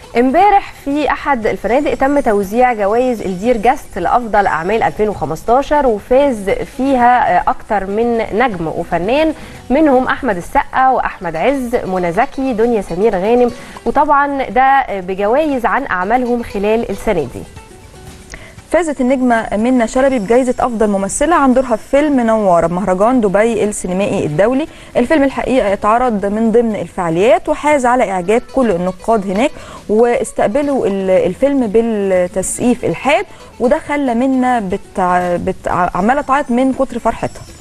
امبارح في احد الفنادق تم توزيع جوائز الدير جاست لافضل اعمال 2015 وفاز فيها اكتر من نجم وفنان منهم احمد السقا واحمد عز منى زكي دنيا سمير غانم وطبعا ده بجوائز عن اعمالهم خلال السنه دي فازت النجمة منى شلبي بجائزة أفضل ممثلة عن دورها في فيلم نوارة بمهرجان دبي السينمائي الدولي الفيلم الحقيقة اتعرض من ضمن الفعاليات وحاز على إعجاب كل النقاد هناك واستقبلوا الفيلم بالتسقيف الحاد وده خلى منى بتع... بت... عمالة تعيط من كتر فرحتها